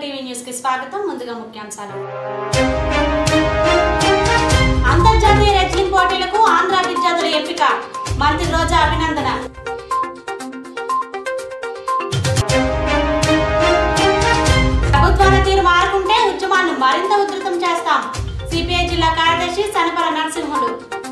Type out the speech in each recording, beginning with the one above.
TV news కి స్వాగతం ముందుగా ముఖ్యాంశాలు అంతర్జాతీయ రెజ్లింగ్ పోటీలకు ఆంధ్ర విద్యార్థుల ఎంపిక మంత్రి రోజా అభినందన ప్రభుత్వాల తీరు మారుకుంటే ఉద్యమాన్ని మరింత ఉధృతం చేస్తాం సిపిఐ జిల్లా కార్యదర్శి సనపల నరసింహులు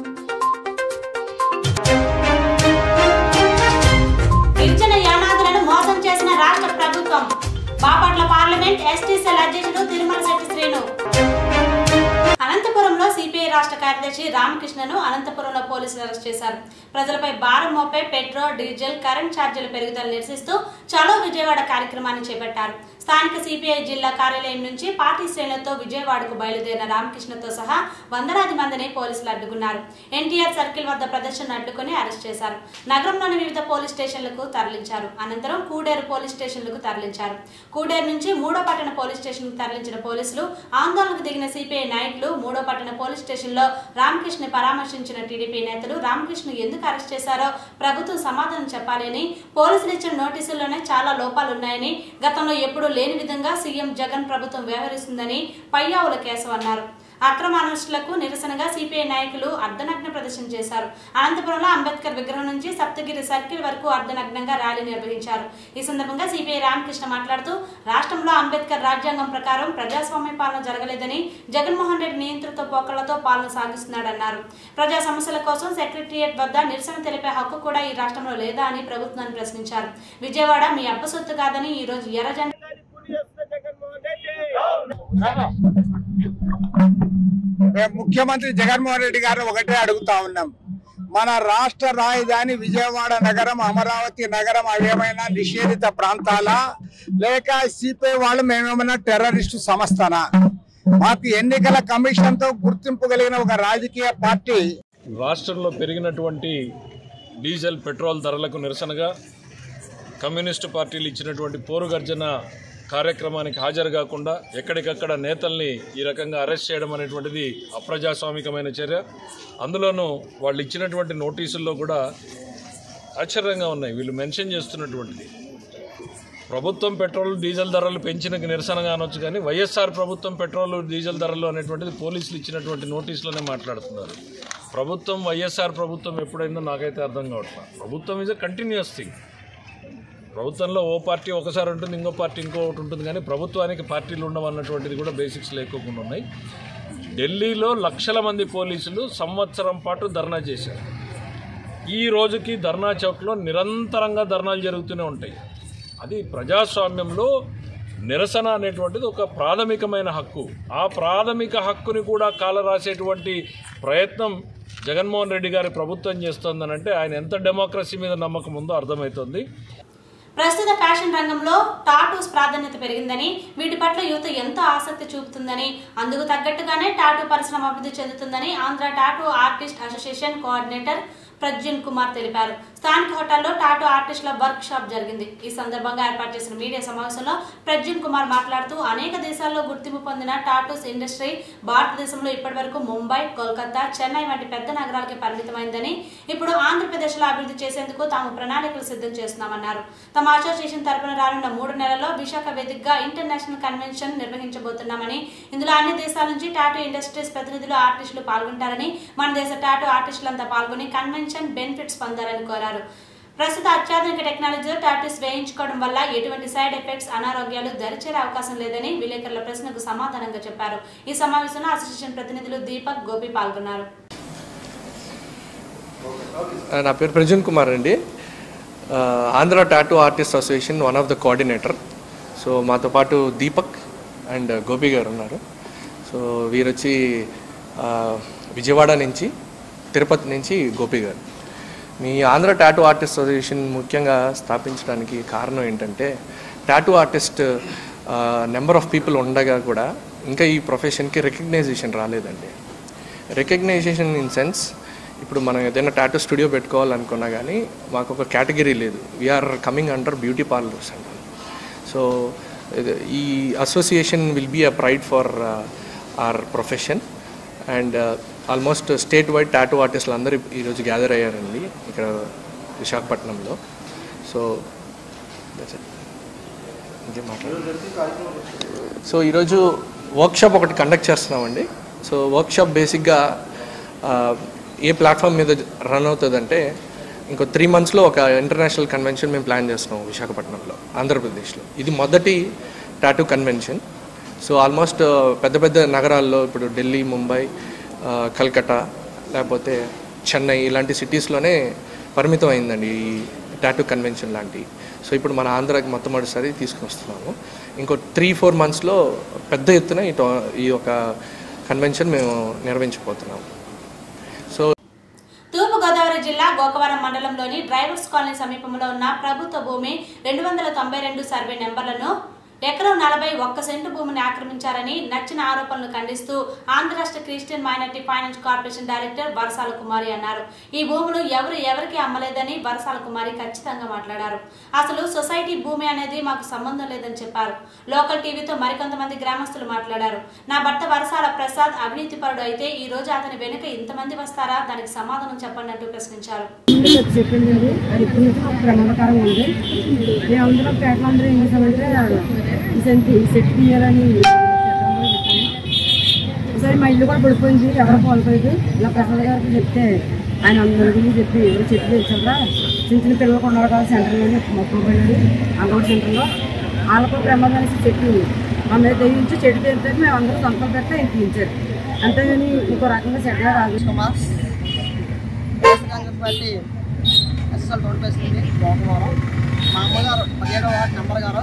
గిరిజన యానాదులను మోసం చేసిన రాష్ట్ర ప్రభుత్వం బాపట్ల పార్లమెంట్ ఎస్టీ సెల్ అధ్యక్షుడు తిరుమల శెట్టి శ్రీను అనంతపురంలో సిపిఐ రాష్ట్ర కార్యదర్శి రామకృష్ణను అనంతపురంలో పోలీసులు అరెస్ట్ చేశారు ప్రజలపై భారం మోపే పెట్రోల్ డీజిల్ కరెంట్ ఛార్జీల పెరుగుదల నిరసిస్తూ చలో విజయవాడ కార్యక్రమాన్ని చేపట్టారు స్థానిక సిపిఐ జిల్లా కార్యాలయం నుంచి పార్టీ శ్రేణులతో విజయవాడకు బయలుదేరిన రామకృష్ణతో సహా వందలాది మందిని పోలీసులు అడ్డుకున్నారు ఎన్టీఆర్ సర్కిల్ వద్ద ప్రదర్శన అడ్డుకుని అరెస్ట్ చేశారు నగరంలోని వివిధ పోలీస్ స్టేషన్లకు తరలించారు అనంతరం కూడేరు పోలీస్ స్టేషన్లకు తరలించారు కూడేరు నుంచి మూడో పట్టణ పోలీస్ స్టేషన్కు తరలించిన పోలీసులు ఆందోళనకు దిగిన సిపిఐ నాయకులు మూడో పట్టణ పోలీస్ స్టేషన్లో రామకృష్ణ పరామర్శించిన టీడీపీ నేతలు రామకృష్ణ ఎందుకు అరెస్ట్ చేశారో ప్రభుత్వం సమాధానం చెప్పాలి అని పోలీసులు ఇచ్చిన నోటీసుల్లోనే చాలా లోపాలున్నాయని గతంలో ఎప్పుడూ లేని విధంగా సీఎం జగన్ ప్రభుత్వం వ్యవహరిస్తుందని పయ్యావుల కేశవ్ అన్నారు అక్రమ అరెస్టులకు నిరసనగా సిపిఐ నాయకులు అర్ధనగ్న ప్రదర్శన చేశారు అనంతపురంలో అంబేద్కర్ విగ్రహం నుంచి సప్తగిరి సర్కిల్ వరకు అర్ధనగ్నంగా ర్యాలీ నిర్వహించారు ఈ సందర్భంగా సిపిఐ రామకృష్ణ మాట్లాడుతూ రాష్ట్రంలో అంబేద్కర్ రాజ్యాంగం ప్రకారం ప్రజాస్వామ్య పాలన జరగలేదని జగన్మోహన్ రెడ్డి నియంత్రిత పోకళ్లతో పాలన సాగిస్తున్నాడన్నారు ప్రజా సమస్యల కోసం సెక్రటరియట్ వద్ద నిరసన తెలిపే హక్కు కూడా ఈ రాష్ట్రంలో లేదా అని ప్రభుత్వాన్ని ప్రశ్నించారు విజయవాడ మీ అబ్బ సొత్తు కాదని ఈ రోజు ఎర్రజెండా మేము ముఖ్యమంత్రి జగన్మోహన్ రెడ్డి గారు ఒకటే అడుగుతా ఉన్నాం మన రాష్ట్ర రాజధాని విజయవాడ నగరం అమరావతి నగరం అవేమైనా నిషేధిత ప్రాంతాలా లేక సిపిఐ వాళ్ళు మేమేమైనా టెర్రరిస్టు సంస్థనా మాకు ఎన్నికల కమిషన్ తో గుర్తింపు కలిగిన ఒక రాజకీయ పార్టీ రాష్ట్రంలో పెరిగినటువంటి డీజిల్ పెట్రోల్ ధరలకు నిరసనగా కమ్యూనిస్టు పార్టీలు ఇచ్చినటువంటి పోరుగర్జన కార్యక్రమానికి హాజరు కాకుండా ఎక్కడికక్కడ నేతల్ని ఈ రకంగా అరెస్ట్ చేయడం అనేటువంటిది అప్రజాస్వామికమైన చర్య అందులోనూ వాళ్ళు ఇచ్చినటువంటి నోటీసుల్లో కూడా ఆశ్చర్యంగా ఉన్నాయి వీళ్ళు మెన్షన్ చేస్తున్నటువంటిది ప్రభుత్వం పెట్రోల్ డీజిల్ ధరలు పెంచిన నిరసనగా అనొచ్చు కానీ వైఎస్ఆర్ ప్రభుత్వం పెట్రోల్ డీజిల్ ధరలు అనేటువంటిది పోలీసులు ఇచ్చినటువంటి నోటీసులోనే మాట్లాడుతున్నారు ప్రభుత్వం వైఎస్ఆర్ ప్రభుత్వం ఎప్పుడైందో నాకైతే అర్థం కావట్లేదు ప్రభుత్వం ఈజ్ అ కంటిన్యూస్ థింగ్ ప్రభుత్వంలో ఓ పార్టీ ఒకసారి ఉంటుంది ఇంకో పార్టీ ఇంకొకటి ఉంటుంది కానీ ప్రభుత్వానికి పార్టీలు ఉండవన్నటువంటిది కూడా బేసిక్స్ లేకోకుండా ఉన్నాయి ఢిల్లీలో లక్షల మంది పోలీసులు సంవత్సరం పాటు ధర్నా చేశారు ఈ రోజుకి ధర్నా చౌక్లో నిరంతరంగా ధర్నాలు జరుగుతూనే ఉంటాయి అది ప్రజాస్వామ్యంలో నిరసన అనేటువంటిది ఒక ప్రాథమికమైన హక్కు ఆ ప్రాథమిక హక్కుని కూడా కాలరాసేటువంటి ప్రయత్నం జగన్మోహన్ రెడ్డి గారి ప్రభుత్వం చేస్తోందనంటే ఆయన ఎంత డెమోక్రసీ మీద నమ్మకం ఉందో అర్థమవుతుంది ప్రస్తుత ఫ్యాషన్ రంగంలో టాటూస్ ప్రాధాన్యత పెరిగిందని వీటి పట్ల యువత ఎంతో ఆసక్తి చూపుతుందని అందుకు తగ్గట్టుగానే టాటూ పరిశ్రమ అభివృద్ధి చెందుతుందని Andhra tattoo artist association coordinator Prajwan Kumar తెలిపారు స్థానిక హోటల్లో టాటూ ఆర్టిస్టుల వర్క్ షాప్ జరిగింది ఈ సందర్భంగా ఏర్పాటు చేసిన మీడియా సమావేశంలో ప్రజ్వన్ కుమార్ మాట్లాడుతూ అనేక దేశాల్లో గుర్తింపు పొందిన టాటూస్ ఇండస్ట్రీ భారతదేశంలో ఇప్పటివరకు ముంబై కోల్కతా చెన్నై వంటి పెద్ద నగరాలకి పరిమితమైందని ఇప్పుడు ఆంధ్రప్రదేశ్లో అభివృద్ధి చేసేందుకు తాము ప్రణాళికలు సిద్ధం చేస్తున్నామన్నారు తమ అసోసియేషన్ తరపున రానున్న మూడు నెలల్లో విశాఖ వేదికగా ఇంటర్నేషనల్ కన్వెన్షన్ నిర్వహించబోతున్నామని ఇందులో అన్ని దేశాల నుంచి టాటూ ఇండస్ట్రీస్ ప్రతినిధులు ఆర్టిస్టులు పాల్గొంటారని మన దేశ టాటూ ఆర్టిస్టులంతా పాల్గొని కన్వెన్షన్ బెనిఫిట్స్ పొందాలని కోరారు ప్రస్తుత అత్యాధునిక టెక్నాలజీతో టాటూస్ వేయించుకోవడం వల్ల ఎటువంటి సైడ్ ఎఫెక్ట్స్ అనారోగ్యాలు దరిచేరే అవకాశం లేదని విలేకరుల ప్రశ్నకు సమాధానంగా చెప్పారు ఈ సమావేశంలో అసోసియేషన్ ప్రతినిధులు దీపక్ గోపి పాల్గొన్నారు నా పేరు ప్రజన్ కుమార్ అండి ఆ, Andhra tattoo artist association one of the coordinator so మాతో పాటు దీపక్ అండ్ గోపి గారు ఉన్నారు సో వీరొచ్చి ఆ, విజయవాడ నుంచి తిరుపతి నుంచి గోపి గారు మీ ఆంధ్ర టాటూ ఆర్టిస్ట్ అసోసియేషన్ ముఖ్యంగా స్థాపించడానికి కారణం ఏంటంటే tattoo artist number of people ఉండగా కూడా ఇంకా ఈ ప్రొఫెషన్కి రికగ్నైజేషన్ రాలేదండి రికగ్నైజేషన్ ఇన్ సెన్స్ ఇప్పుడు మనం ఏదైనా టాటూ స్టూడియో పెట్టుకోవాలనుకున్నా కానీ మాకు ఒక కేటగిరీ లేదు we're coming under beauty parlours అంటారు సో ఈ association will be a pride for our profession and almost state wide tattoo ఆర్టిస్టులు అందరూ ఈరోజు గ్యాదర్ అయ్యారండి ఇక్కడ విశాఖపట్నంలో సో ఇంకేం మాట్లాడాలి సో ఈరోజు వర్క్షాప్ ఒకటి కండక్ట్ చేస్తున్నామండి సో వర్క్షాప్ బేసిక్గా ఆ, ఏ ప్లాట్ఫామ్ మీద రన్ అవుతుందంటే ఇంకో త్రీ మంత్స్లో ఒక ఇంటర్నేషనల్ కన్వెన్షన్ మేము ప్లాన్ చేస్తున్నాం విశాఖపట్నంలో ఆంధ్రప్రదేశ్లో ఇది మొదటి టాటూ కన్వెన్షన్ సో ఆల్మోస్ట్ పెద్ద పెద్ద నగరాల్లో ఇప్పుడు ఢిల్లీ ముంబై ఆ, కల్కటా లేకపోతే చెన్నై ఇలాంటి సిటీస్లోనే పరిమితం అయిందండి ఈ టాటూ కన్వెన్షన్ లాంటి సో ఇప్పుడు మన ఆంధ్రాకి మొట్టమొదటిసారి తీసుకొస్తున్నాము ఇంకో త్రీ ఫోర్ మంత్స్లో పెద్ద ఎత్తున ఈ టో- ఈ యొక్క కన్వెన్షన్ మేము నిర్వహించబోతున్నాము సో తూర్పుగోదావరి జిల్లా గోకవరం మండలంలోని డ్రైవర్స్ కాలనీ సమీపంలో ఉన్న ప్రభుత్వ భూమి రెండు వందల తొంభై రెండు సర్వే నెంబర్లను ఎకరం నలభై ఒక్క సెంటు భూమిని ఆక్రమించారని నచ్చిన ఆరోపణలు ఖండిస్తూ ఆంధ్ర రాష్ట్ర Christian minority finance corporation director Barasala Kumari అన్నారు ఈ భూములు ఎవరు ఎవరికి అమ్మలేదని బరసాల కుమారి ఖచ్చితంగా మాట్లాడారు అసలు సొసైటీ భూమి అనేది మాకు సంబంధం లేదని చెప్పారు లోకల్ టీవీతో మరికొంతమంది గ్రామస్తులు మాట్లాడారు నా భర్త వరసాల ప్రసాద్ అవినీతిపరుడు అయితే ఈ రోజు అతని వెనుక ఇంతమంది వస్తారా దానికి సమాధానం చెప్పండి అంటూ ప్రశ్నించారు చెప్పి చెప్పిందండి అది ఇప్పుడు నుంచి మాకు ప్రమాదకరం ఉంది మేము అందరం పేటలో అందరూ ఏం చేసామంటే ఈ సెంట్ ఈ సెట్ తీయాలని ఒకసారి మా ఇల్లు కూడా పడిపోయింది ఎవరో కోల్పోయింది ఇలా ప్రసాద్ గారికి చెప్తే ఆయన అందరికీ చెప్పి ఎవరు చెప్పి తెలుసా చిన్న చిన్న పిల్లలు ఉన్నారు కదా సెంటర్లోనే మొత్తం పోయినది అంగడి సెంటర్లో వాళ్ళకు ప్రమాదానికి చెట్టు మా మీద తెగించి చెట్టు తెరితే మేము అందరూ సంతకం పెడితే ఆయన తీయించారు అంతేగాని ఇంకో రకంగా సెట్గా రాదు కుమార్ దేశ కాంగ్రెస్ పార్టీ ఎస్ఎస్ఎల్ రోడ్ వేసింది గోకవరం మా అమ్మగారు పదిహేడవ వార్డు నెంబర్ గారు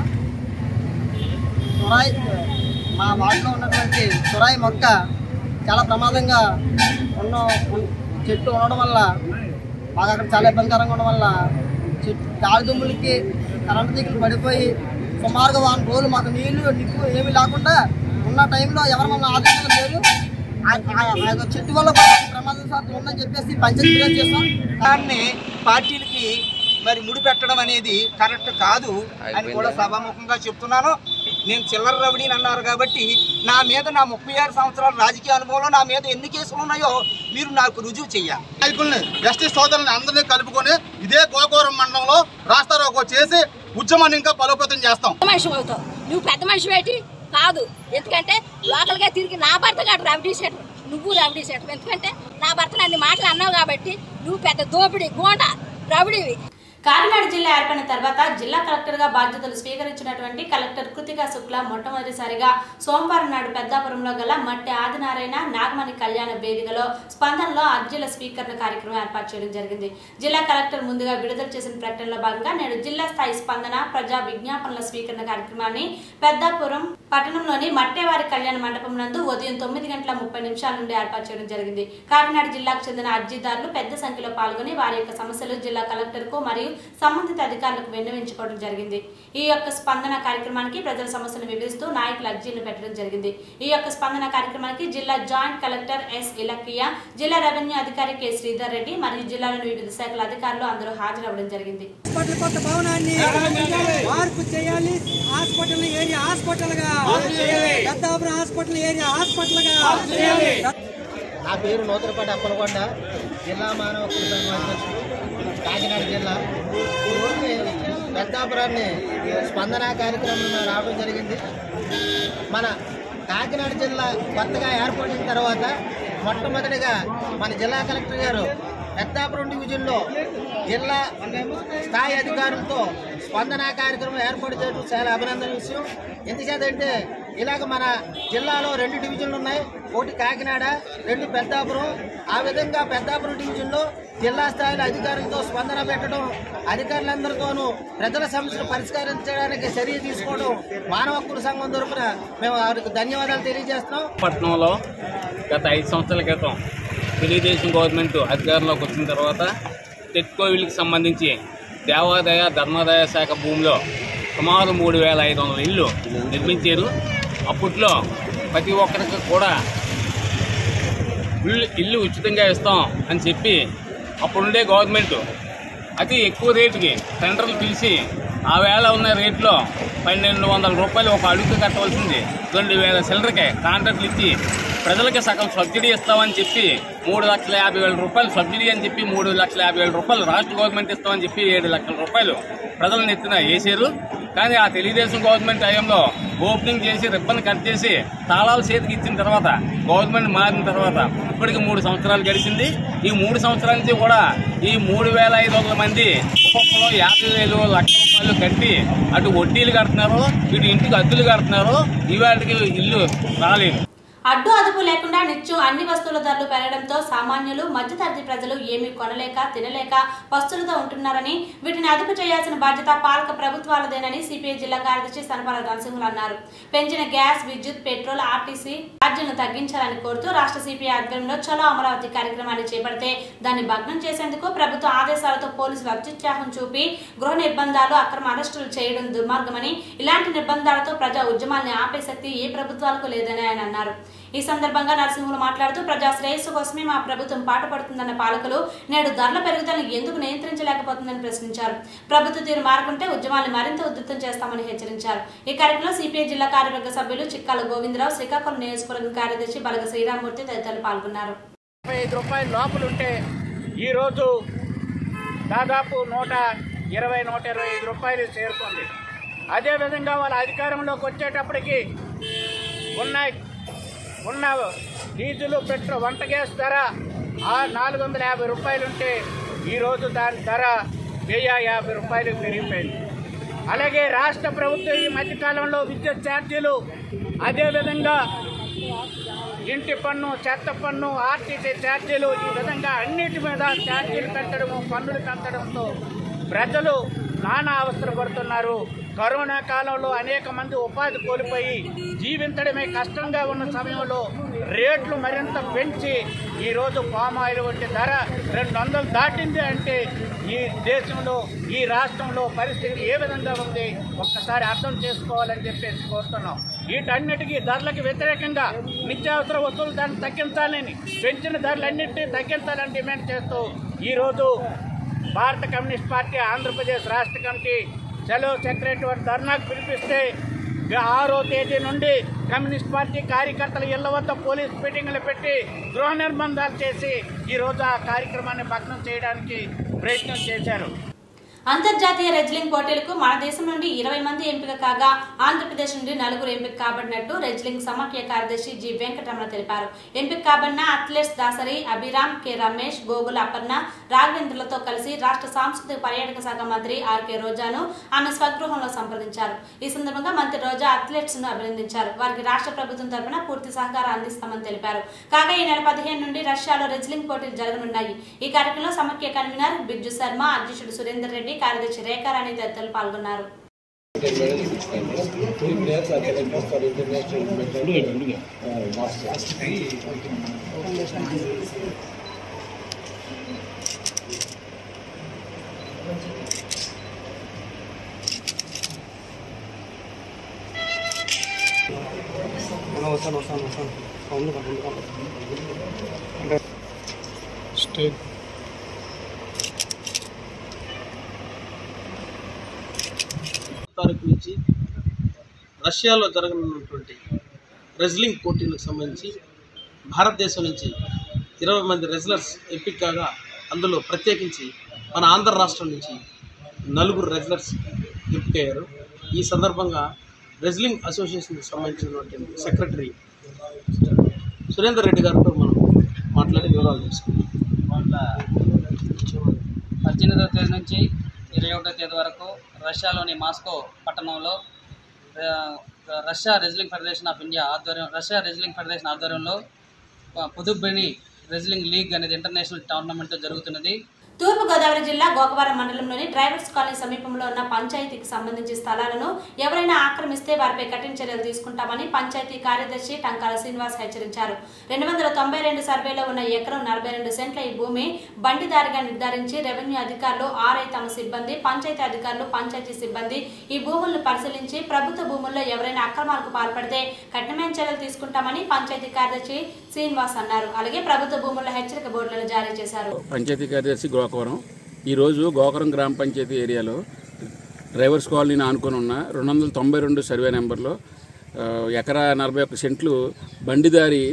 సురాయి మా వార్డులో ఉన్నటువంటి సురాయి మొక్క చాలా ప్రమాదంగా ఉన్న చెట్టు ఉండడం వల్ల మాకు అక్కడ చాలా ఇబ్బందికరంగా ఉండడం వల్ల చెట్టు గాలి దుమ్ములకి కరెంటు దిగులు పడిపోయి సుమారుగా వారం రోజులు మాకు నీళ్లు నిప్పు ఏమీ లేకుండా ఉన్న టైంలో ఎవరు మమ్మల్ని ఆదుకోవడం లేదు ఆ- ఆ- ఆ యొక్క చెట్టు వల్ల కూడా ప్రమాదం శాతం ఉందని చెప్పేసి పంచాయతీ ఫిర్యాదు చేస్తాం దాన్ని పార్టీలకి మరి ముడి పెట్టడం అనేది కరెక్ట్ కాదు అని కూడా సభాముఖంగా చెప్తున్నాను నేను చిల్లర రవిడీని అన్నారు కాబట్టి నా మీద నా ముప్పై ఆరు సంవత్సరాల రాజకీయ అనుభవంలో నా మీద ఎన్ని కేసులు ఉన్నాయో మీరు నాకు రుజువు చెయ్యాలి నాయకుల్ని జస్టిస్ సోదరుల్ని అందరినీ కలుపుకొని ఇదే గోకవరం మండలంలో రాస్తారోకో చేసి ఉద్యమాన్ని ఇంకా బలోపేతం చేస్తాం పెద్ద మనిషి అవుతావు నువ్వు పెద్ద మనిషి ఏంటి కాదు ఎందుకంటే లోకల్ గా తిరిగి నా భర్త కాదు రవిడీ సెట్ నువ్వు రవిడీ సెట్ ఎందుకంటే నా భర్త అన్ని మాటలు అన్నావు కాబట్టి నువ్వు పెద్ద దోపిడి గోండ రవిడివి కాకినాడ జిల్లా ఏర్పడిన తర్వాత జిల్లా కలెక్టర్ గా బాధ్యతలు స్వీకరించినటువంటి కలెక్టర్ కృతికా శుక్ల మొట్టమొదటిసారిగా సోమవారం నాడు పెద్దాపురంలో గల మట్టి ఆదినారాయణ నాగమణి కళ్యాణ వేదికలో స్పందనలో అర్జీల స్వీకరణ కార్యక్రమం ఏర్పాటు చేయడం జరిగింది జిల్లా కలెక్టర్ ముందుగా విడుదల చేసిన ప్రకటనలో భాగంగా నేడు జిల్లా స్థాయి స్పందన ప్రజా విజ్ఞాపనల స్వీకరణ కార్యక్రమాన్ని పెద్దాపురం పట్టణంలోని మట్టేవారి కళ్యాణ మండపం నందు ఉదయం తొమ్మిది గంటల ముప్పై నిమిషాల నుండి ఏర్పాటు చేయడం జరిగింది కాకినాడ జిల్లాకు చెందిన అర్జీదారులు పెద్ద సంఖ్యలో పాల్గొని వారి యొక్క సమస్యలు జిల్లా కలెక్టర్ కు మరియు సంబంధిత అధికారులకు విన్నవించుకోవడం జరిగింది ఈ యొక్క స్పందన కార్యక్రమానికి ప్రజల సమస్యలు వివరిస్తూ నాయకుల అర్జీలను పెట్టడం జరిగింది ఈ యొక్క స్పందన కార్యక్రమానికి జిల్లా జాయింట్ కలెక్టర్ ఎస్ ఇలకియ జిల్లా రెవెన్యూ అధికారి కె శ్రీధర్ రెడ్డి మరియు జిల్లాలోని వివిధ శాఖల అధికారులు అందరూ హాజరవ్వడం జరిగింది హాస్పిటల్ కొత్త భవనాన్ని మార్పు చేయాలి హాస్పిటల్ ఏరియా హాస్పిటల్ గా పెద్దాపురం హాస్పిటల్ ఏరియా హాస్పిటల్ గా నా పేరు నూతనపాటి అప్పలకొండ జిల్లా మానవ హక్కుల సంఘం అధ్యక్షుడు కాకినాడ జిల్లా ఈ రోజు నేను పెద్దాపురాన్ని స్పందన కార్యక్రమం రావడం జరిగింది మన కాకినాడ జిల్లా కొత్తగా ఏర్పడిన తర్వాత మొట్టమొదటిగా మన జిల్లా కలెక్టర్ గారు పెద్దాపురం డివిజన్లో జిల్లా స్థాయి అధికారులతో స్పందన కార్యక్రమం ఏర్పాటు చేయడం చాలా అభినందన విషయం ఎందుచేతంటే ఇలాగ మన జిల్లాలో రెండు డివిజన్లు ఉన్నాయి ఒకటి కాకినాడ రెండు పెద్దాపురం ఆ విధంగా పెద్దాపురం డివిజన్లో జిల్లా స్థాయిలో అధికారులతో స్పందన పెట్టడం అధికారులందరితోనూ ప్రజల సమస్యలు పరిష్కరించడానికి చర్య తీసుకోవడం మానవ హక్కుల సంఘం తరఫున మేము వారికి ధన్యవాదాలు తెలియజేస్తున్నాం పట్టణంలో గత ఐదు సంవత్సరాల క్రితం తెలుగుదేశం గవర్నమెంట్ అధికారంలోకి వచ్చిన తర్వాత టెట్కోవిల్కి సంబంధించి దేవాదాయ ధర్మాదాయ శాఖ భూమిలో సుమారు మూడు వేల ఐదు వందల ఇళ్ళు నిర్మించారు అప్పట్లో ప్రతి ఒక్కరికి కూడా ఇల్లు ఇల్లు ఉచితంగా ఇస్తాం అని చెప్పి అప్పుడుండే గవర్నమెంట్ అతి ఎక్కువ రేటుకి టెండర్లు పిలిచి ఆ వేళ ఉన్న రేట్లో పన్నెండు వందల రూపాయలు ఒక అడుగు కట్టవలసింది రెండు వేల సిల్లరకే కాంట్రాక్ట్లు ఇచ్చి ప్రజలకి సగం సబ్సిడీ ఇస్తామని చెప్పి మూడు లక్షల యాభై వేల రూపాయలు సబ్సిడీ అని చెప్పి మూడు లక్షల యాభై వేల రూపాయలు రాష్ట్ర గవర్నమెంట్ ఇస్తామని చెప్పి ఏడు లక్షల రూపాయలు ప్రజలను ఎత్తిన వేసారు కానీ ఆ తెలుగుదేశం గవర్నమెంట్ టైంలో ఓపెనింగ్ చేసి రిబ్బన్ కట్ చేసి తాళాలు చేతికి ఇచ్చిన తర్వాత గవర్నమెంట్ మారిన తర్వాత ఇప్పటికి మూడు సంవత్సరాలు గడిచింది ఈ మూడు సంవత్సరాల నుంచి కూడా ఈ మూడు వేల ఐదు వందల మంది ఒక్కొక్కరు యాభై వేలు లక్ష రూపాయలు కట్టి అటు వడ్డీలు కడుతున్నారు ఇటు ఇంటికి అద్దెలు కడుతున్నారు ఇవాటికి ఇల్లు రాలేదు అడ్డు అదుపు లేకుండా నిత్యం అన్ని వస్తువుల ధరలు పెరగడంతో సామాన్యులు మధ్యతరగతి ప్రజలు ఏమీ కొనలేక తినలేక పస్తులతో ఉంటున్నారని వీటిని అదుపు చేయాల్సిన బాధ్యత పాలక ప్రభుత్వాలదేనని సిపిఐ జిల్లా కార్యదర్శి సనపాల నరసింహులు అన్నారు పెంచిన గ్యాస్ విద్యుత్ పెట్రోల్ ఆర్టీసీ ఛార్జీలను తగ్గించాలని కోరుతూ రాష్ట్ర సిపిఐ ఆధ్వర్యంలో చలో అమరావతి కార్యక్రమాన్ని చేపడితే దాన్ని భగ్నం చేసేందుకు ప్రభుత్వ ఆదేశాలతో పోలీసులు అత్యుత్సాహం చూపి గృహ నిర్బంధాలు అక్రమ అరెస్టులు చేయడం దుర్మార్గమని ఇలాంటి నిర్బంధాలతో ప్రజా ఉద్యమాల్ని ఆపే శక్తి ఏ ప్రభుత్వాలకు లేదని ఆయన అన్నారు ఈ సందర్భంగా నరసింహులు మాట్లాడుతూ ప్రజా శ్రేయస్సు కోసమే మా ప్రభుత్వం పాటుపడుతుందన్న పాలకులు నేడు ధరల పెరుగుదలను ఎందుకు నియంత్రించలేకపోతుందని ప్రశ్నించారు ప్రభుత్వ తీరు మారకుంటే ఉద్యమాన్ని మరింత ఉధృతం చేస్తామని హెచ్చరించారు ఈ కార్యక్రమంలో సిపిఐ జిల్లా కార్యవర్గ సభ్యులు చిక్కాల గోవిందరావు శ్రీకాకుళం నియోజకవర్గం కార్యదర్శి బలగ శ్రీరామూర్తి తదితరులు పాల్గొన్నారు ముప్పై ఐదు రూపాయలు లోపల ఉంటే ఈరోజు దాదాపు నూట ఇరవై నూట ఇరవై ఐదు రూపాయలు చేరుకుంది అదేవిధంగా వాళ్ళ అధికారంలోకి వచ్చేటప్పటికి ఉన్న ఉన్న డీజిల్ పెట్రోల్ వంట గ్యాస్ ధర ఆ నాలుగు వందల యాభై రూపాయలు ఉంటే ఈరోజు దాని ధర వెయ్యి యాభై రూపాయలు పెరిగిపోయింది అలాగే రాష్ట్ర ప్రభుత్వం ఈ మధ్యకాలంలో విద్యుత్ ఛార్జీలు అదేవిధంగా ఇంటి పన్ను చెత్త పన్ను ఆర్టీసీ ఛార్జీలు ఈ విధంగా అన్నిటి మీద ఛార్జీలు పెంచడము పన్నులు పెంచడంతో ప్రజలు నానా అవస్థలు పడుతున్నారు కరోనా కాలంలో అనేక మంది ఉపాధి కోల్పోయి జీవించడమే కష్టంగా ఉన్న సమయంలో రేట్లు మరింత పెంచి ఈరోజు పామాయిల్ వంటి ధర రెండు వందలు దాటింది అంటే ఈ దేశంలో ఈ రాష్ట్రంలో పరిస్థితి ఏ విధంగా ఉంది ఒక్కసారి అర్థం చేసుకోవాలని చెప్పేసి కోరుతున్నాం వీటన్నిటికీ ధరలకు వ్యతిరేకంగా నిత్యావసర వస్తువులు ధరలు తగ్గించాలని పెంచిన ధరలన్నింటినీ తగ్గించాలని డిమాండ్ చేస్తూ ఈరోజు భారత కమ్యూనిస్ట్ పార్టీ ఆంధ్రప్రదేశ్ రాష్ట్ర కమిటీ చలో సెక్రటరీ ధర్నాకు పిలిపిస్తే ఆరో తేదీ నుండి కమ్యూనిస్ట్ పార్టీ కార్యకర్తల ఇళ్ల వద్ద పోలీస్ మీటింగ్లు పెట్టి గృహ నిర్బంధాలు చేసి ఈరోజు ఆ కార్యక్రమాన్ని భగ్నం చేయడానికి ప్రయత్నం చేశారు అంతర్జాతీయ రెజ్లింగ్ పోటీలకు మన దేశం నుండి ఇరవై మంది ఎంపిక కాగా ఆంధ్రప్రదేశ్ నుండి నలుగురు ఎంపిక కాబడినట్టు రెజ్లింగ్ సమాఖ్య కార్యదర్శి జి వెంకటరమణ తెలిపారు ఎంపిక కాబడిన అథ్లెట్స్ దాసరి అభిరామ్ కె రమేష్ గోగుల అపర్ణ రాఘవేంద్రలతో కలిసి రాష్ట్ర సాంస్కృతిక పర్యాటక శాఖ మంత్రి ఆర్కే రోజాను ఆమె స్వగృహంలో సంప్రదించారు ఈ సందర్భంగా మంత్రి రోజా అథ్లెట్స్ ను అభినందించారు వారికి రాష్ట్ర ప్రభుత్వం తరపున పూర్తి సహకారం అందిస్తామని తెలిపారు కాగా ఈ నెల పదిహేను నుండి రష్యాలో రెజ్లింగ్ పోటీలు జరగనున్నాయి ఈ కార్యక్రమంలో సమాఖ్య కన్వీనర్ బిర్జు శర్మ అధ్యక్షుడు సురేందర్ రెడ్డి కార్యదర్శి రేఖారాణి తదితరులు పాల్గొన్నారు వస్తాను వస్తాను వస్తాను అవును కాదు స్టేట్ తారీఖు నుంచి రష్యాలో జరగనున్నటువంటి రెజ్లింగ్ పోటీలకు సంబంధించి భారతదేశం నుంచి ఇరవై మంది రెజ్లర్స్ ఎంపిక కాగా అందులో ప్రత్యేకించి మన ఆంధ్ర రాష్ట్రం నుంచి నలుగురు రెజ్లర్స్ ఎంపికయ్యారు ఈ సందర్భంగా రెజ్లింగ్ అసోసియేషన్కి సంబంధించినటువంటి సెక్రటరీ సురేందర్ రెడ్డి గారితో మనం మాట్లాడి వివరాలు తెలుసుకుందాం పద్దెనిమిదవ తేదీ నుంచి ఇరవై ఒకటో తేదీ వరకు రష్యాలోని మాస్కో పట్టణంలో ఆ, Russia wrestling federation of India ఆధ్వర్యం రష్యా రెజ్లింగ్ ఫెడరేషన్ ఆధ్వర్యంలో ఆ, పుదుబ్బిని రెజ్లింగ్ లీగ్ అనేది ఇంటర్నేషనల్ టోర్నమెంట్ జరుగుతున్నది తూర్పుగోదావరి జిల్లా గోకవరం మండలంలోని డ్రైవర్స్ కాలనీ సమీపంలో ఉన్న పంచాయతీకి సంబంధించి స్థలాలను ఎవరైనా ఆక్రమిస్తే వారిపై కఠిన చర్యలు తీసుకుంటామని పంచాయతీ కార్యదర్శి టంకాల శ్రీనివాస్ హెచ్చరించారు రెండు వందల తొంభై రెండు సర్వేలో ఉన్న ఎకరం నలభై రెండు సెంట్ల ఈ భూమి బండిదారిగా నిర్ధారించి రెవెన్యూ అధికారులు ఆర్ఐ తమ సిబ్బంది పంచాయతీ అధికారులు పంచాయతీ సిబ్బంది ఈ భూములను పరిశీలించి ప్రభుత్వ భూముల్లో ఎవరైనా అక్రమాలకు పాల్పడితే కఠినమైన చర్యలు తీసుకుంటామని పంచాయతీ కార్యదర్శి శ్రీనివాస్ అన్నారు అలాగే ప్రభుత్వ భూముల్లో హెచ్చరిక బోర్డులను జారీ చేశారు పంచాయతీ కార్యదర్శి గోకవరం ఈరోజు గోకవరం గ్రామ పంచాయతీ ఏరియాలో డ్రైవర్స్ కాలనీని ఆనుకొని ఉన్న రెండు వందల తొంభై రెండు సర్వే నెంబర్లో ఆ, ఎకరా నలభై ఒక్క సెంట్లు బండిదారి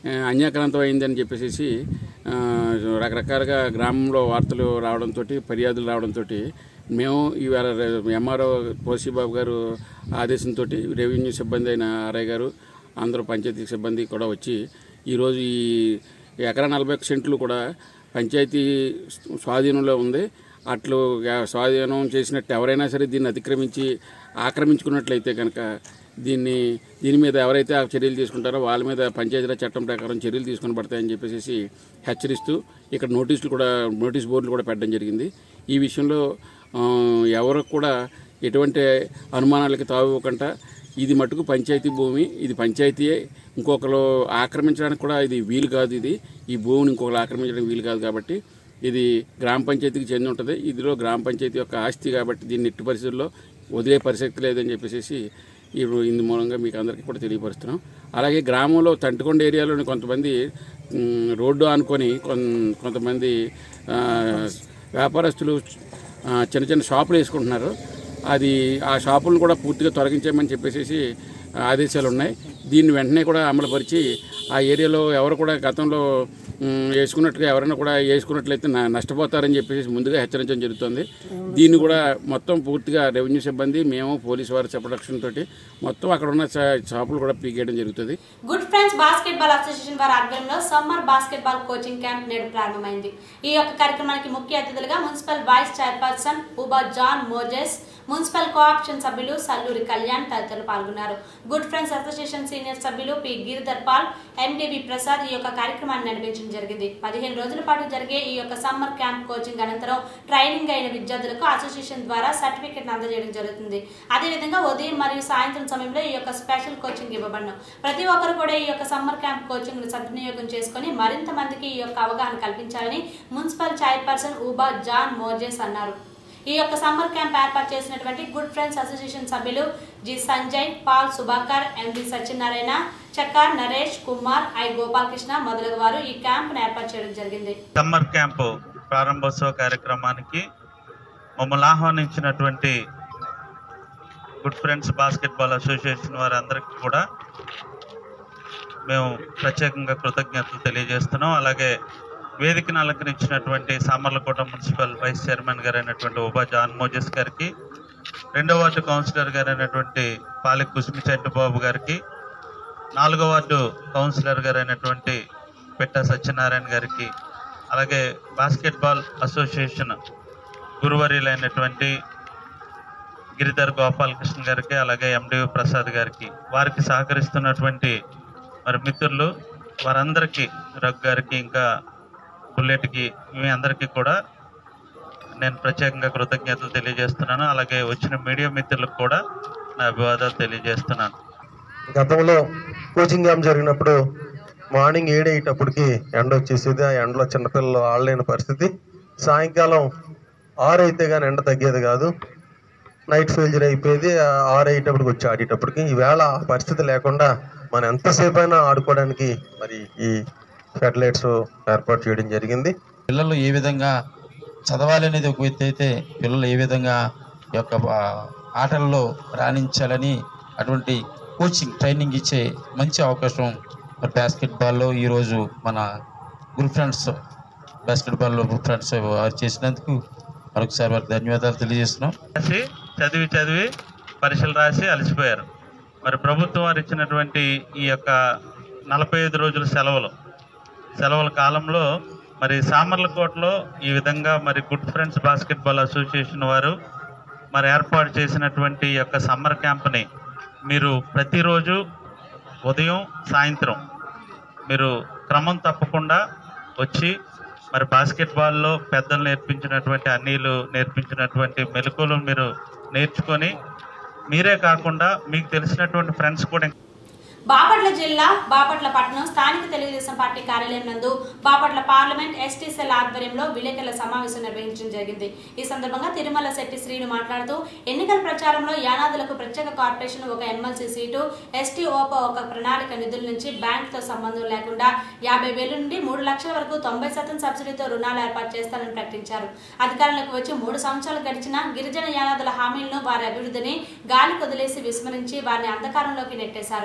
ఆ, అన్యాక్రాంతం అయిందని చెప్పేసి ఆ, రకరకాలుగా గ్రామంలో వార్తలు రావడంతో ఫిర్యాదులు రావడంతో మేము ఇవాళ ఎంఆర్ఓ బాబు గారు ఆదేశంతో రెవెన్యూ సిబ్బంది అయిన ఆర్ఐ గారు అందరూ పంచాయతీ సిబ్బంది కూడా వచ్చి ఈరోజు ఈ ఎకరా నలభై ఒక్క సెంట్లు కూడా పంచాయతీ స్వాధీనంలో ఉంది అట్లు స్వాధీనం చేసినట్టు ఎవరైనా సరే దీన్ని అతిక్రమించి ఆక్రమించుకున్నట్లయితే కనుక దీన్ని దీని మీద ఎవరైతే ఆ చర్యలు తీసుకుంటారో వాళ్ళ మీద పంచాయతీరాజ్ చట్టం ప్రకారం చర్యలు తీసుకుని పడతాయని చెప్పేసి హెచ్చరిస్తూ ఇక్కడ నోటీసులు కూడా నోటీస్ బోర్డులు కూడా పెట్టడం జరిగింది ఈ విషయంలో ఆ, ఎవరు కూడా ఎటువంటి అనుమానాలకి తావివ్వకుండా ఇది మటుకు పంచాయతీ భూమి ఇది పంచాయతీయే ఇంకొకరు ఆక్రమించడానికి కూడా ఇది వీలు కాదు ఇది ఈ భూమిని ఇంకొకరు ఆక్రమించడానికి వీలు కాదు కాబట్టి ఇది గ్రామ పంచాయతీకి చెంది ఉంటుంది ఇదిలో గ్రామ పంచాయతీ యొక్క ఆస్తి కాబట్టి దీన్ని ఎట్టి పరిస్థితుల్లో వదిలే పరిస్థితి లేదని చెప్పేసి ఈ ఇందు మూలంగా మీకు అందరికీ కూడా తెలియపరుస్తున్నాం అలాగే గ్రామంలో తంటికొండ ఏరియాలోని కొంతమంది మ్, రోడ్డు ఆనుకొని కొన్- కొంతమంది ఆ, వ్యాపారస్తులు ఆ, చిన్న చిన్న షాపులు వేసుకుంటున్నారు అది ఆ షాపులను కూడా పూర్తిగా తొలగించామని చెప్పేసి ఆదేశాలు ఉన్నాయి దీన్ని వెంటనే కూడా అమలుపరిచి ఆ ఏరియాలో ఎవరు కూడా గతంలో మ్, వేసుకున్నట్టుగా ఎవరైనా కూడా వేసుకున్నట్లయితే న- నష్టపోతారని చెప్పేసి ముందుగా హెచ్చరించడం జరుగుతుంది దీన్ని కూడా మొత్తం పూర్తిగా రెవెన్యూ సిబ్బంది మేము పోలీసు వారి ప్రొటెక్షన్ తోటి మొత్తం అక్కడ ఉన్న షా- షాపులు కూడా పీకేయడం జరుగుతుంది గుడ్ ఫ్రెండ్స్ బాస్కెట్బాల్ అసోసియేషన్ వారి ఆధ్వర్యంలో సమ్మర్ బాస్కెట్బాల్ కోచింగ్ క్యాంప్ నేడు ప్రారంభమైంది ఈ యొక్క కార్యక్రమానికి ముఖ్య అతిథులుగా municipal vice chairperson Uba John Moses municipal co-option సభ్యులు సల్లూరి కళ్యాణ్ తదితరులు పాల్గొన్నారు గుడ్ ఫ్రెండ్స్ అసోసియేషన్ సీనియర్ సభ్యులు P Giridhar Paul MDV Prasad ఈ యొక్క కార్యక్రమాన్ని నడిపించడం జరిగింది పదిహేను రోజుల పాటు జరిగే ఈ యొక్క సమ్మర్ క్యాంప్ కోచింగ్ అనంతరం ట్రైనింగ్ అయిన విద్యార్థులకు అసోసియేషన్ ద్వారా సర్టిఫికెట్ అందజేయడం జరుగుతుంది అదేవిధంగా ఉదయం మరియు సాయంత్రం సమయంలో ఈ యొక్క స్పెషల్ కోచింగ్ ఇవ్వబడను ప్రతి ఒక్కరు కూడా ఈ యొక్క సమ్మర్ క్యాంప్ కోచింగ్ ను సద్వినియోగం చేసుకుని మరింత మందికి ఈ యొక్క అవగాహన కల్పించాలని municipal chairperson Uba John Moses అన్నారు ఈ యొక్క సమ్మర్ క్యాంప్ ఏర్పాటు చేసినటువంటి గుడ్ ఫ్రెండ్స్ అసోసియేషన్ సభ్యులు G Sanjay Paul Subhakar MD Satyanarayana Chakkar Naresh Kumar I Gopalakrishna మొదలగు వారు ఈ క్యాంప్ ఏర్పాటు చేయడం జరిగింది సమ్మర్ క్యాంపు ప్రారంభోత్సవ కార్యక్రమానికి మమ్మల్ని ఆహ్వానించినటువంటి గుడ్ ఫ్రెండ్స్ బాస్కెట్బాల్ అసోసియేషన్ వారందరికీ కూడా మేము ప్రత్యేకంగా కృతజ్ఞతలు తెలియజేస్తున్నాం అలాగే వేదికను అలంకరించినటువంటి సామర్లకోట మున్సిపల్ వైస్ చైర్మన్ గారు అయినటువంటి ఉబా జాన్ మోజెస్ గారికి రెండో వార్డు కౌన్సిలర్ గారు అయినటువంటి పాలి కుస్మి చెట్టుబాబు గారికి నాలుగో వార్డు కౌన్సిలర్ గారు అయినటువంటి పెట్ట సత్యనారాయణ గారికి అలాగే బాస్కెట్బాల్ అసోసియేషన్ గురువర్యులైనటువంటి గిరిధర్ గోపాలకృష్ణ గారికి అలాగే ఎండివి ప్రసాద్ గారికి వారికి సహకరిస్తున్నటువంటి మరి మిత్రులు వారందరికీ రఘు గారికి ఇంకా బుల్లెట్కి మీ అందరికీ కూడా నేను ప్రత్యేకంగా కృతజ్ఞతలు తెలియజేస్తున్నాను అలాగే వచ్చిన మీడియా మిత్రులకు కూడా నా అభివాదాలు తెలియజేస్తున్నాను గతంలో కోచింగ్ క్యాంప్ జరిగినప్పుడు మార్నింగ్ ఏడు అయ్యేటప్పటికి ఎండ వచ్చేసేది ఆ ఎండలో చిన్నపిల్లలు ఆడలేని పరిస్థితి సాయంకాలం ఆరు అయితే కానీ ఎండ తగ్గేది కాదు నైట్ ఫెయిల్జర్ అయిపోయేది ఆ ఆరు అయ్యేటప్పటికి వచ్చి ఆడేటప్పటికి ఈవేళ ఆ పరిస్థితి లేకుండా మనం ఎంతసేపు అయినా ఆడుకోవడానికి మరి ఈ ఫెడలైట్స్ ఏర్పాటు చేయడం జరిగింది పిల్లలు ఏ విధంగా చదవాలి అనేది ఒక ఎత్తు అయితే పిల్లలు ఏ విధంగా ఈ యొక్క ఆ, ఆటల్లో రాణించాలని అటువంటి కోచింగ్ ట్రైనింగ్ ఇచ్చే మంచి అవకాశం మరి బాస్కెట్బాల్లో ఈరోజు మన గ్రూప్ ఫ్రెండ్స్ బాస్కెట్బాల్లో గ్రూప్ ఫ్రెండ్స్ వారు చేసినందుకు మరొకసారి వారికి ధన్యవాదాలు తెలియజేస్తున్నాం రాసి చదివి చదివి పరీక్షలు రాసి అలసిపోయారు మరి ప్రభుత్వం వారు ఇచ్చినటువంటి ఈ యొక్క నలభై ఐదు రోజుల సెలవులు సెలవుల కాలంలో మరి సామర్లకోటలో ఈ విధంగా మరి గుడ్ ఫ్రెండ్స్ బాస్కెట్బాల్ అసోసియేషన్ వారు మరి ఏర్పాటు చేసినటువంటి ఈ యొక్క సమ్మర్ క్యాంప్ని మీరు ప్రతిరోజు ఉదయం సాయంత్రం మీరు క్రమం తప్పకుండా వచ్చి మరి బాస్కెట్బాల్లో పెద్దలు నేర్పించినటువంటి అన్నీలు నేర్పించినటువంటి మెలకువలు మీరు నేర్చుకొని మీరే కాకుండా మీకు తెలిసినటువంటి ఫ్రెండ్స్ కూడా బాపట్ల జిల్లా బాపట్ల పట్టణం స్థానిక తెలుగుదేశం పార్టీ కార్యాలయం నందు బాపట్ల పార్లమెంట్ ఎస్టీ సెల్ ఆధ్వర్యంలో విలేకరుల సమావేశం నిర్వహించడం జరిగింది ఈ సందర్భంగా తిరుమల శెట్టి శ్రీను మాట్లాడుతూ ఎన్నికల ప్రచారంలో యానాదులకు ప్రత్యేక కార్పొరేషన్ ఒక ఎమ్మెల్సీ సీటు ఎస్టీ ఓపో ఒక ప్రణాళిక నిధుల నుంచి బ్యాంకుతో సంబంధం లేకుండా యాభై వేల నుండి మూడు లక్షల వరకు తొంభై శాతం సబ్సిడీతో రుణాలు ఏర్పాటు చేస్తారని ప్రకటించారు అధికారంలోకి వచ్చి మూడు సంవత్సరాలు గడిచిన గిరిజన యానాదుల హామీలను వారి అభివృద్ధిని గాలి కొదిలేసి విస్మరించి వారిని అంధకారంలోకి నెట్టేశారు గత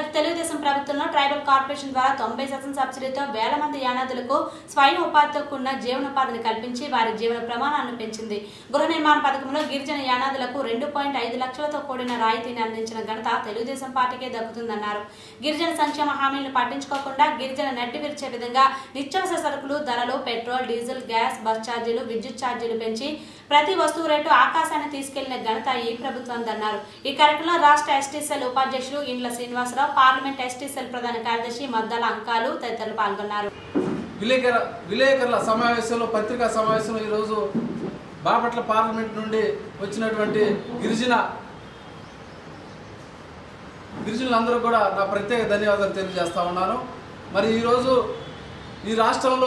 గత తెలుగుదేశం ప్రభుత్వంలో ట్రైబల్ కార్పొరేషన్ ద్వారా తొంభై శాతం సబ్సిడీతో వేల మంది యానాదులకు స్వయం ఉపాధితో కూడిన జీవనోపాధిని కల్పించి వారి జీవన ప్రమాణాలను పెంచింది గృహ నిర్మాణ పథకంలో గిరిజన యానాదులకు రెండు పాయింట్ ఐదు లక్షలతో కూడిన రాయితీని అందించిన ఘనత తెలుగుదేశం పార్టీకే దక్కుతుందన్నారు గిరిజన సంక్షేమ హామీలను పట్టించుకోకుండా గిరిజన నెట్టి విరిచే విధంగా నిత్యావసర సరుకులు ధరలు పెట్రోల్ డీజిల్ గ్యాస్ బస్ ఛార్జీలు విద్యుత్ ఛార్జీలు పెంచి ప్రతి వస్తువు రేటు ఆకాశాన్ని తీసుకెళ్లిన ఘనత ఈ ప్రభుత్వందన్నారు ఈ కార్యక్రమంలో రాష్ట్ర ఎస్టీ సెల్ ఉపాధ్యక్షులు ఇండ్ల శ్రీనివాసరావు పార్లమెంట్ ఎస్టీ సెల్ ప్రధాన కార్యదర్శి మద్దాల అంకాలు తదితరులు పాల్గొన్నారు విలేకర విలేకరుల సమావేశంలో పత్రికా సమావేశంలో ఈరోజు బాపట్ల పార్లమెంట్ నుండి వచ్చినటువంటి గిరిజన గిరిజనులందరూ కూడా నా ప్రత్యేక ధన్యవాదాలు తెలియజేస్తా ఉన్నాను మరి ఈరోజు ఈ రాష్ట్రంలో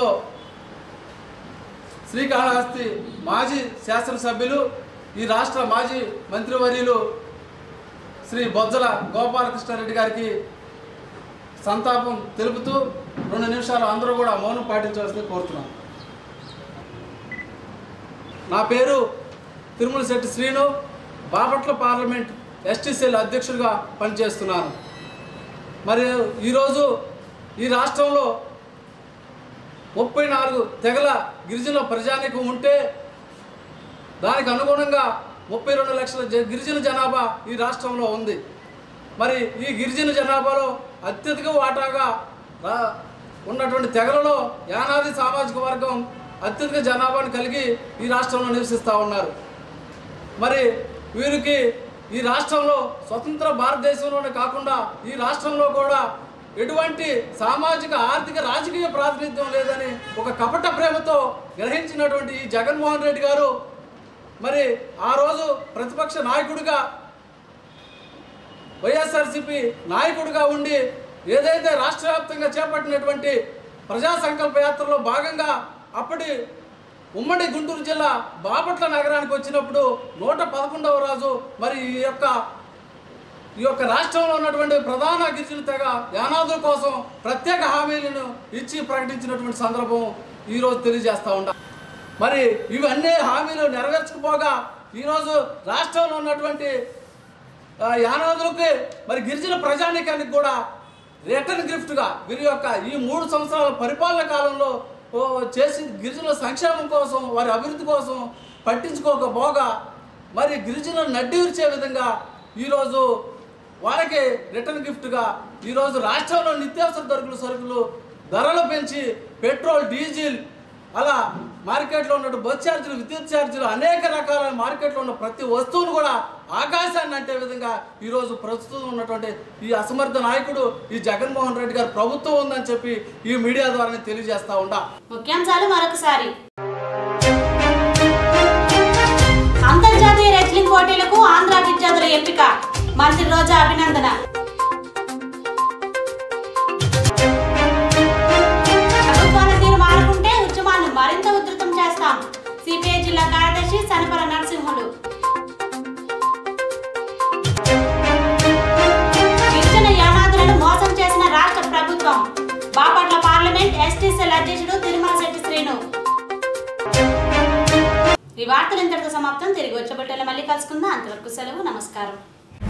శ్రీకాళహస్తి మాజీ శాసనసభ్యులు ఈ రాష్ట్ర మాజీ మంత్రివర్యులు శ్రీ బొజ్జల గోపాలకృష్ణారెడ్డి గారికి సంతాపం తెలుపుతూ రెండు నిమిషాలు అందరూ కూడా మౌనం పాటించవలసింది కోరుతున్నాను నా పేరు తిరుమల శెట్టి శ్రీను బాపట్ల పార్లమెంట్ ఎస్టీసీఎల్ అధ్యక్షుడిగా పనిచేస్తున్నాను మరి ఈరోజు ఈ రాష్ట్రంలో ముప్పై నాలుగు తెగల గిరిజన ప్రజానికం ఉంటే దానికి అనుగుణంగా ముప్పై రెండు లక్షల జ- గిరిజన జనాభా ఈ రాష్ట్రంలో ఉంది మరి ఈ గిరిజన జనాభాలో అత్యధిక వాటాగా రా- ఉన్నటువంటి తెగలలో యానాది సామాజిక వర్గం అత్యధిక జనాభాను కలిగి ఈ రాష్ట్రంలో నివసిస్తూ ఉన్నారు మరి వీరికి ఈ రాష్ట్రంలో స్వతంత్ర భారతదేశంలోనే కాకుండా ఈ రాష్ట్రంలో కూడా ఎటువంటి సామాజిక ఆర్థిక రాజకీయ ప్రాతినిధ్యం లేదని ఒక కపట ప్రేమతో గ్రహించినటువంటి ఈ జగన్మోహన్ రెడ్డి గారు మరి ఆ రోజు ప్రతిపక్ష నాయకుడిగా వైఎస్ఆర్సిపి నాయకుడిగా ఉండి ఏదైతే రాష్ట్ర వ్యాప్తంగా చేపట్టినటువంటి ప్రజా సంకల్ప యాత్రలో భాగంగా అప్పటి ఉమ్మడి గుంటూరు జిల్లా బాపట్ల నగరానికి వచ్చినప్పుడు నూట పదకొండవ రాజు మరి ఈ యొక్క ఈ యొక్క రాష్ట్రంలో ఉన్నటువంటి ప్రధాన గిరిజన తెగ యానాదుల కోసం ప్రత్యేక హామీలను ఇచ్చి ప్రకటించినటువంటి సందర్భం ఈరోజు తెలియజేస్తా ఉంటా మరి ఇవన్నీ హామీలు నెరవేర్చకపోగా ఈరోజు రాష్ట్రంలో ఉన్నటువంటి ఆ, యానాదులకి మరి గిరిజన ప్రజానీకానికి కూడా రిటర్న్ గిఫ్ట్గా వీరి యొక్క ఈ మూడు సంవత్సరాల పరిపాలన కాలంలో ఓ, చేసి గిరిజనుల సంక్షేమం కోసం వారి అభివృద్ధి కోసం పట్టించుకోకపోగా మరి గిరిజనులు నడ్డి విరిచే విధంగా ఈరోజు వారికి రిటర్న్ గిఫ్ట్గా ఈరోజు రాష్ట్రంలో నిత్యావసర సరుకులు సరుకులు ధరలు పెంచి పెట్రోల్ డీజిల్ అలా మార్కెట్లో ఉన్న బస్ ఛార్జీలు విద్యుత్ ఛార్జీలు అనేక రకాల మార్కెట్లో ఉన్న ప్రతి వస్తువును కూడా ఆకాశాన్ని అంటే విధంగా ఈరోజు ప్రస్తుతం ఉన్నటువంటి ఈ అసమర్థ నాయకుడు ఈ జగన్మోహన్ రెడ్డి గారి ప్రభుత్వం ఉందని చెప్పి ఈ మీడియా ద్వారా తెలియజేస్తా ఉంటా ముఖ్యాంశాలు మరొకసారి అంతర్జాతీయ రెజ్లింగ్ పోటీలకు ఆంధ్ర విద్యార్థుల ఎంపిక మంత్రి రోజా అభినందన ప్రభుత్వాల తీరు మారకుంటే ఉద్యమాన్ని మరింత ఉధృతం చేస్తాం సిపిఐ జిల్లా కార్యదర్శి సనపల నరసింహులు గిరిజన యానాదులను మోసం చేసిన రాష్ట్ర ప్రభుత్వం బాపట్ల పార్లమెంట్ ఎస్టీసీఎల్ అధ్యక్షుడు తిరుమల శెట్టి శ్రీను ఈ వార్తలు ఇంతటితో సమాప్తం తిరిగి వచ్చే బట్టలు మళ్ళీ కలుసుకుందాం అంతవరకు సెలవు నమస్కారం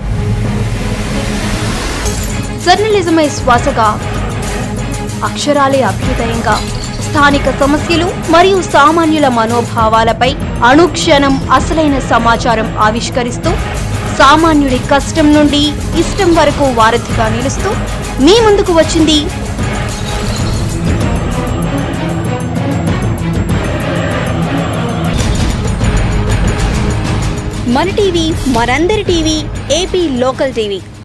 జర్నలిజమే శ్వాసగా అక్షరాలే అభ్యుదయంగా స్థానిక సమస్యలు మరియు సామాన్యుల మనోభావాలపై అనుక్షణం అసలైన సమాచారం ఆవిష్కరిస్తూ సామాన్యుడి కష్టం నుండి ఇష్టం వరకు వారధిగా నిలుస్తూ మీ ముందుకు వచ్చింది మన టీవీ మనందరి టీవీ ఏపీ లోకల్ టీవీ